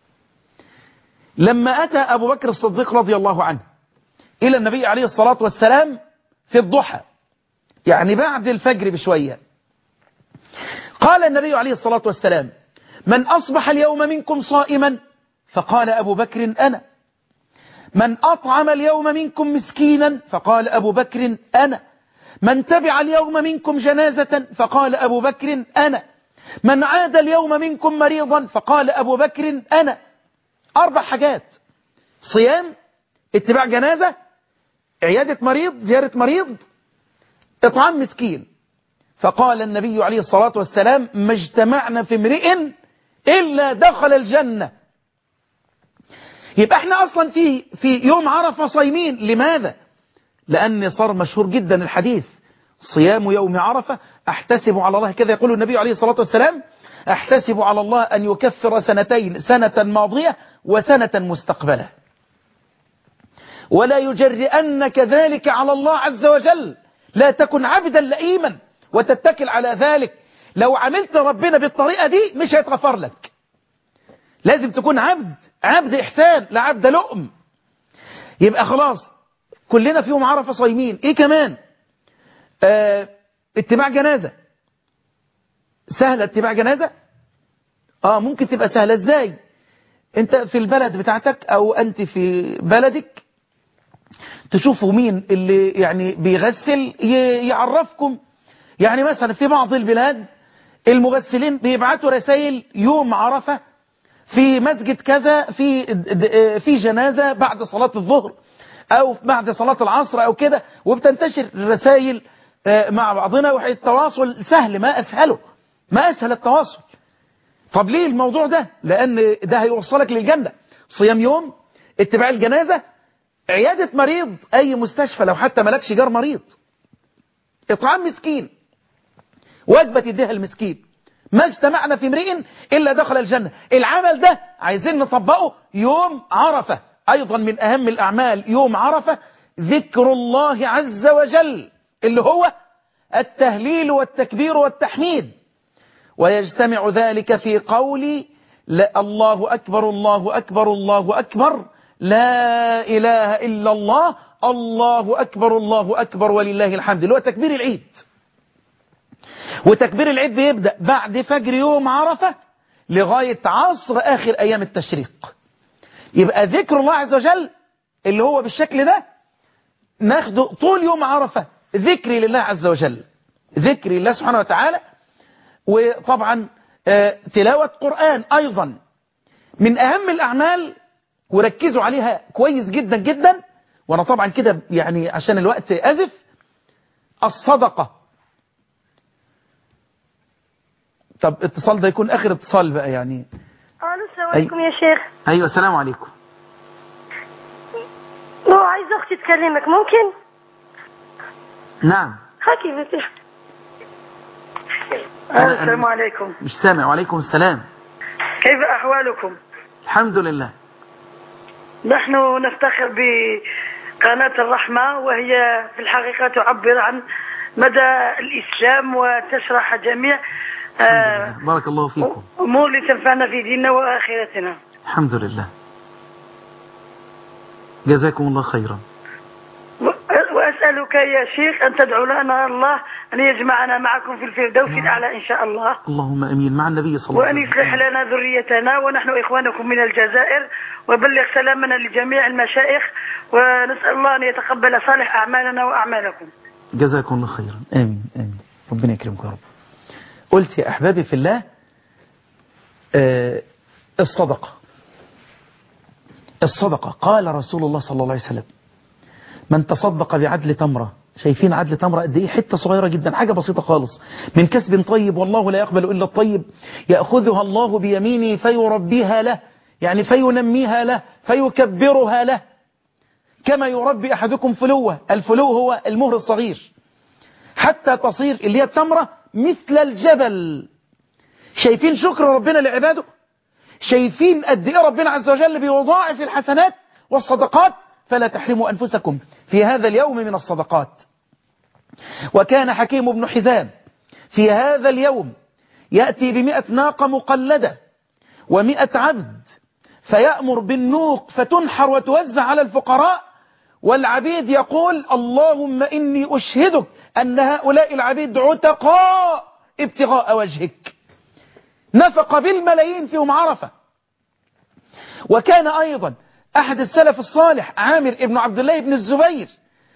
لما أتى أبو بكر الصديق رضي الله عنه إلى النبي عليه الصلاة والسلام في الضحى يعني بعد الفجر بشوية قال النبي عليه الصلاة والسلام من أصبح اليوم منكم صائما فقال أبو بكر أنا من أطعم اليوم منكم مسكينا فقال أبو بكر أنا من تبع اليوم منكم جنازة فقال أبو بكر أنا من عاد اليوم منكم مريضا فقال أبو بكر أنا أربع حاجات صيام اتباع جنازة عيادة مريض زيارة مريض إطعام مسكين فقال النبي عليه الصلاة والسلام ما اجتمعنا في امرئ إلا دخل الجنة يبقى احنا أصلا في, في يوم عرفة صايمين لماذا؟ لأن صار مشهور جدا الحديث صيام يوم عرفة أحتسب على الله كذا يقول النبي عليه الصلاة والسلام أحتسب على الله أن يكفر سنتين سنة ماضية وسنة مستقبلة ولا يجرئنك ذلك على الله عز وجل لا تكن عبدا لئيما وتتكل على ذلك لو عملت ربنا بالطريقة دي مش هيتغفر لك لازم تكون عبد عبد إحسان لا عبد لؤم يبقى خلاص كلنا في يوم عرفة صايمين ايه كمان آه اتباع جنازة سهلة اتباع جنازة اه ممكن تبقى سهلة ازاي انت في البلد بتاعتك او انت في بلدك تشوفوا مين اللي يعني بيغسل ي- يعرفكم يعني مثلا في بعض البلاد المغسلين بيبعتوا رسائل يوم عرفة في مسجد كذا في د- في جنازة بعد صلاة الظهر او بعد صلاة العصر او كده وبتنتشر الرسائل آه، مع بعضنا والتواصل سهل ما اسهله ما اسهل التواصل طب ليه الموضوع ده لان ده هيوصلك للجنة صيام يوم اتباع الجنازة عيادة مريض اي مستشفى لو حتى ملكش جار مريض اطعام مسكين وجبة تديها المسكين ما اجتمعنا في امرئ الا دخل الجنة العمل ده عايزين نطبقه يوم عرفة ايضا من اهم الاعمال يوم عرفة ذكر الله عز وجل اللي هو التهليل والتكبير والتحميد ويجتمع ذلك في قول لا الله أكبر الله أكبر الله أكبر لا إله إلا الله الله أكبر الله أكبر ولله الحمد اللي هو تكبير العيد وتكبير العيد بيبدأ بعد فجر يوم عرفة لغاية عصر آخر أيام التشريق يبقى ذكر الله عز وجل اللي هو بالشكل ده ناخده طول يوم عرفة ذكري لله عز وجل ذكري لله سبحانه وتعالى وطبعا آه، تلاوة قرآن أيضا من أهم الأعمال وركزوا عليها كويس جدا جدا وأنا طبعا كده يعني عشان الوقت أزف الصدقة طب اتصال ده يكون آخر اتصال بقى يعني الو السلام عليكم يا شيخ أيوة السلام عليكم لو عايز اختي تكلمك ممكن نعم حكي بنتي أنا- أنا السلام مش- عليكم مش سامع وعليكم السلام كيف أحوالكم الحمد لله نحن نفتخر بقناة الرحمة وهي في الحقيقة تعبر عن مدى الإسلام وتشرح جميع آه، بارك الله فيكم أمور لتنفعنا في ديننا وآخرتنا الحمد لله جزاكم الله خيرا و- وأسألك يا شيخ أن تدعو لنا الله أن يجمعنا معكم في الفردوس الأعلى إن شاء الله اللهم امين مع النبي صلى الله وأن عليه يصلح وسلم لنا ذريتنا ونحن إخوانكم من الجزائر وبلغ سلامنا لجميع المشايخ ونسأل الله أن يتقبل صالح أعمالنا وأعمالكم جزاكم الله خيرا امين امين ربنا يكرمكم يا رب قلت يا احبابي في الله آه الصدقه الصدقه قال رسول الله صلى الله عليه وسلم من تصدق بعدل تمره شايفين عدل تمره قد ايه حته صغيره جدا حاجه بسيطه خالص من كسب طيب والله لا يقبل الا الطيب ياخذها الله بيمينه فيربيها له يعني فينميها له فيكبرها له كما يربي أحدكم فلوة الفلو هو المهر الصغير حتى تصير اللي هي التمرة مثل الجبل شايفين شكر ربنا لعباده شايفين قد ايه ربنا عز وجل بيضاعف الحسنات والصدقات فلا تحرموا أنفسكم في هذا اليوم من الصدقات وكان حكيم بن حزام في هذا اليوم يأتي بمئة ناقة مقلدة ومئة عبد فيأمر بالنوق فتنحر وتوزع على الفقراء والعبيد يقول اللهم إني أشهدك أن هؤلاء العبيد عتقاء ابتغاء وجهك نفق بالملايين في يوم عرفة وكان أيضا أحد السلف الصالح عامر ابن عبد الله بن الزبير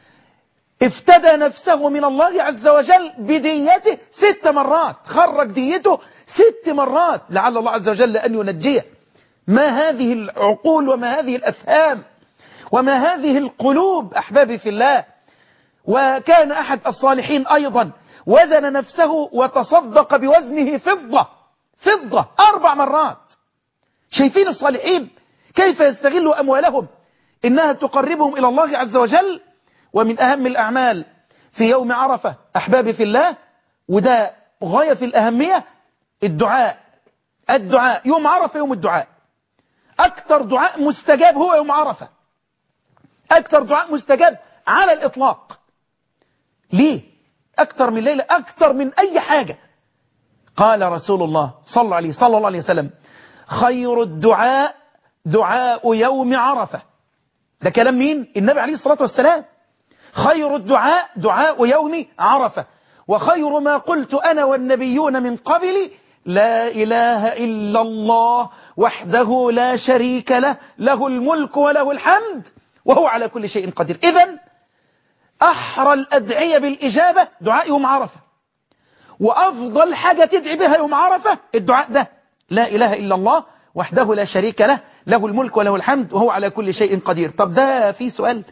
افتدى نفسه من الله عز وجل بديته ست مرات خرج ديته ست مرات لعل الله عز وجل أن ينجيه ما هذه العقول وما هذه الأفهام وما هذه القلوب أحبابي في الله وكان أحد الصالحين أيضا وزن نفسه وتصدق بوزنه فضة فضة أربع مرات شايفين الصالحين كيف يستغلوا أموالهم إنها تقربهم إلى الله عز وجل ومن أهم الأعمال في يوم عرفة أحبابي في الله وده غاية في الأهمية الدعاء الدعاء يوم عرفة يوم الدعاء أكثر دعاء مستجاب هو يوم عرفة أكثر دعاء مستجاب على الإطلاق ليه أكثر من ليلة أكثر من أي حاجة قال رسول الله صلى عليه صلى الله عليه وسلم خير الدعاء دعاء يوم عرفة ده كلام مين النبي عليه الصلاة والسلام خير الدعاء دعاء يوم عرفة وخير ما قلت أنا والنبيون من قبلي لا إله إلا الله وحده لا شريك له له الملك وله الحمد وهو على كل شيء قدير إذا أحرى الأدعية بالإجابة دعاء يوم عرفة وأفضل حاجة تدعي بها يوم عرفة الدعاء ده لا إله إلا الله وحده لا شريك له له الملك وله الحمد وهو على كل شيء قدير طب ده في سؤال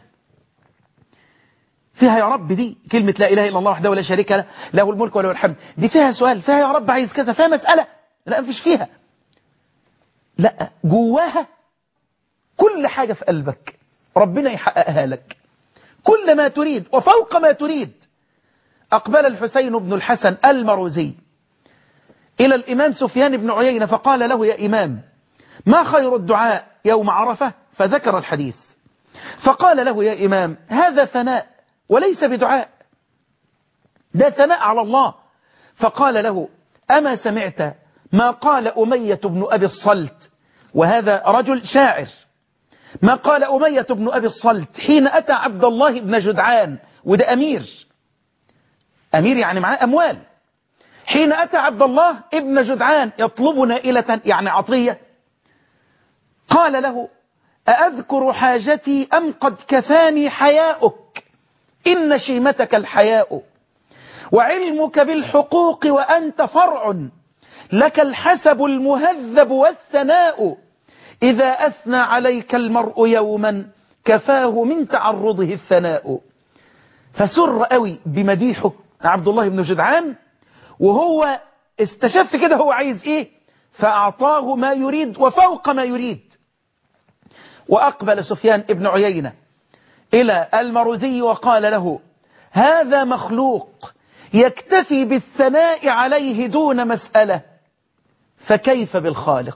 فيها يا رب دي كلمة لا إله إلا الله وحده لا شريك له له الملك وله الحمد دي فيها سؤال فيها يا رب عايز كذا فيها مسألة لا مفيش فيها لا جواها كل حاجة في قلبك ربنا يحققها لك كل ما تريد وفوق ما تريد أقبل الحسين بن الحسن المروزي إلى الإمام سفيان بن عيينة فقال له يا إمام ما خير الدعاء يوم عرفة فذكر الحديث فقال له يا إمام هذا ثناء وليس بدعاء ده ثناء على الله فقال له أما سمعت ما قال أمية بن أبي الصلت وهذا رجل شاعر ما قال أمية بن أبي الصلت حين أتى عبد الله بن جدعان وده أمير أمير يعني معاه أموال حين أتى عبد الله ابن جدعان يطلب نائلة يعني عطية قال له أأذكر حاجتي أم قد كفاني حياؤك إن شيمتك الحياء وعلمك بالحقوق وأنت فرع لك الحسب المهذب والثناء إذا أثنى عليك المرء يوما كفاه من تعرضه الثناء فسر قوي بمديحه عبد الله بن جدعان وهو استشف كده هو عايز ايه فأعطاه ما يريد وفوق ما يريد وأقبل سفيان ابن عيينة إلى المروزي وقال له هذا مخلوق يكتفي بالثناء عليه دون مسألة فكيف بالخالق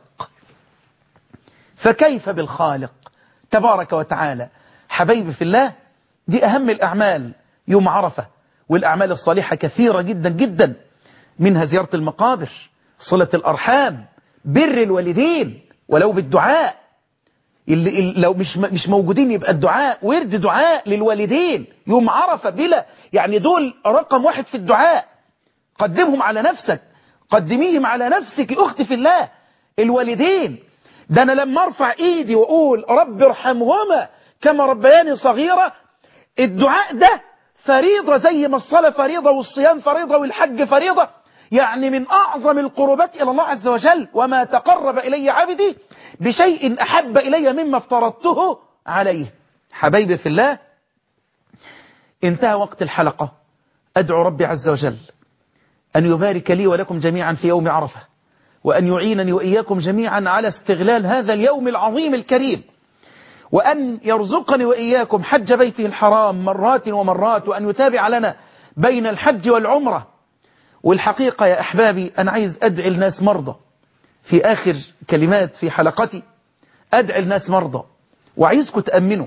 فكيف بالخالق تبارك وتعالى حبيبي في الله دي أهم الأعمال يوم عرفة والأعمال الصالحة كثيرة جدا جدا منها زيارة المقابر صلة الأرحام بر الوالدين ولو بالدعاء اللي اللي لو مش مش موجودين يبقى الدعاء ورد دعاء للوالدين يوم عرفة بلا يعني دول رقم واحد في الدعاء قدمهم على نفسك قدميهم على نفسك أختي في الله الوالدين ده أنا لما أرفع إيدي وأقول رب ارحمهما كما ربياني صغيرة الدعاء ده فريضة زي ما الصلاة فريضة والصيام فريضة والحج فريضة يعني من أعظم القربات إلى الله عز وجل وما تقرب إلي عبدي بشيء أحب إلي مما افترضته عليه حبيبي في الله انتهى وقت الحلقة أدعو ربي عز وجل أن يبارك لي ولكم جميعا في يوم عرفة وأن يعينني وإياكم جميعا على استغلال هذا اليوم العظيم الكريم وأن يرزقني وإياكم حج بيته الحرام مرات ومرات وأن يتابع لنا بين الحج والعمرة والحقيقة يا أحبابي أنا عايز أدعي الناس مرضى في آخر كلمات في حلقتي أدعي الناس مرضى وعايزكم تأمنوا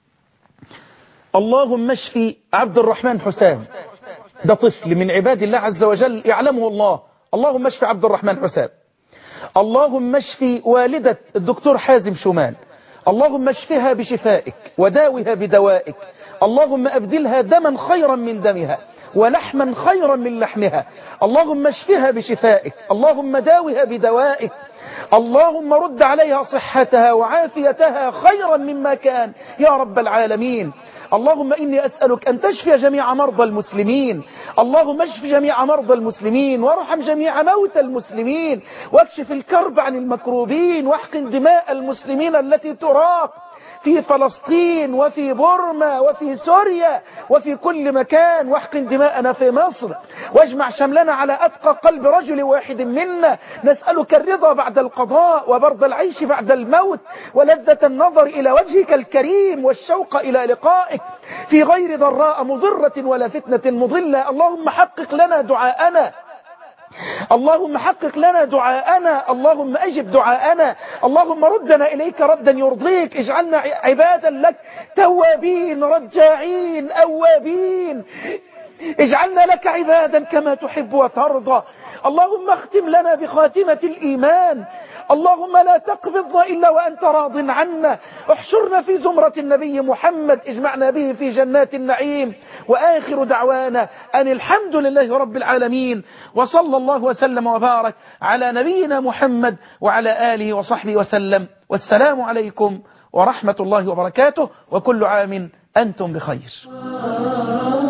اللهم اشفي عبد الرحمن حسام ده طفل من عباد الله عز وجل يعلمه الله اللهم اشفي عبد الرحمن حسام اللهم اشفي والدة الدكتور حازم شمال اللهم اشفها بشفائك وداوها بدوائك اللهم أبدلها دما خيرا من دمها ولحما خيرا من لحمها اللهم اشفها بشفائك اللهم داوها بدوائك اللهم رد عليها صحتها وعافيتها خيرا مما كان يا رب العالمين اللهم إني أسألك أن تشفي جميع مرضى المسلمين اللهم اشف جميع مرضى المسلمين وارحم جميع موتى المسلمين واكشف الكرب عن المكروبين واحقن دماء المسلمين التي تراق في فلسطين وفي بورما وفي سوريا وفي كل مكان واحقن دماءنا في مصر واجمع شملنا على أتقى قلب رجل واحد منا نسألك الرضا بعد القضاء وبرد العيش بعد الموت ولذة النظر إلى وجهك الكريم والشوق إلى لقائك في غير ضراء مضرة ولا فتنة مضلة اللهم حقق لنا دعاءنا اللهم حقق لنا دعاءنا اللهم أجب دعاءنا اللهم ردنا إليك ردا يرضيك اجعلنا عبادا لك توابين رجاعين أوابين اجعلنا لك عبادا كما تحب وترضى اللهم اختم لنا بخاتمة الإيمان اللهم لا تقبضنا إلا وأنت راض عنا احشرنا في زمرة النبي محمد اجمعنا به في جنات النعيم وآخر دعوانا أن الحمد لله رب العالمين وصلى الله وسلم وبارك على نبينا محمد وعلى آله وصحبه وسلم والسلام عليكم ورحمة الله وبركاته وكل عام أنتم بخير